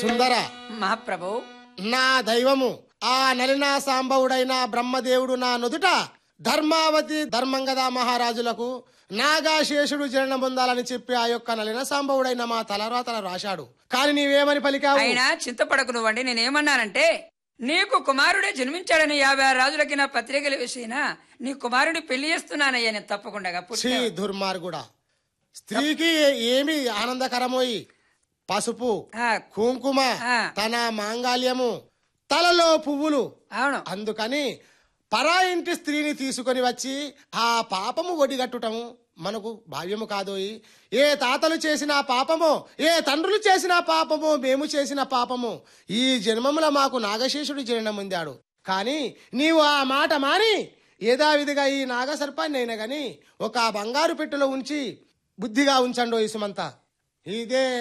సుందర మహాప్రభు నా దైవము ఆ నలినా సాంబవుడైన బ్రహ్మదేవుడు నా నుదుట ధర్మావతి ధర్మంగద మహారాజులకు నాగాశేషుడు జననం పొందాలని చెప్పి ఆ యొక్క నలిన సాంబవుడైన మా తలరాతల రాశాడు కాని నీవేమని పలికావు అయినా చింతపడకు నువ్వండి నేనేమన్నానంటే నీకు కుమారుడే జన్మించాడని యాభై ఆరు రాజులకి నా పత్రికలు వేసినా నీ కుమారుడి పెళ్లి చేస్తున్నానయ్యా నేను తప్పకుండా ఛీ పుట్టిన దుర్మార్గుడా స్త్రీకి ఏమి ఆనందకరమోయి పసుపు ఆ, కుంకుమ ఆ. తన మాంగళ్యము తలలో పువ్వులు అవును అందుకని పరా ఇంటి స్త్రీని తీసుకొని వచ్చి ఆ పాపము ఒడిగట్టుటము మనకు భావ్యము కాదోయి ఏ తాతలు చేసిన పాపమో ఏ తండ్రులు చేసిన పాపమో మేము చేసిన పాపము ఈ జన్మముల మాకు నాగశేషుడు జననం పొందాడు కానీ నీవు ఆ మాట మాని యథావిధిగా ఈ నాగసర్పాన్ని అయినా గాని ఒక బంగారు పెట్టెలో ఉంచి బుద్ధిగా ఉంచండు ఈ సుమంత ఇదే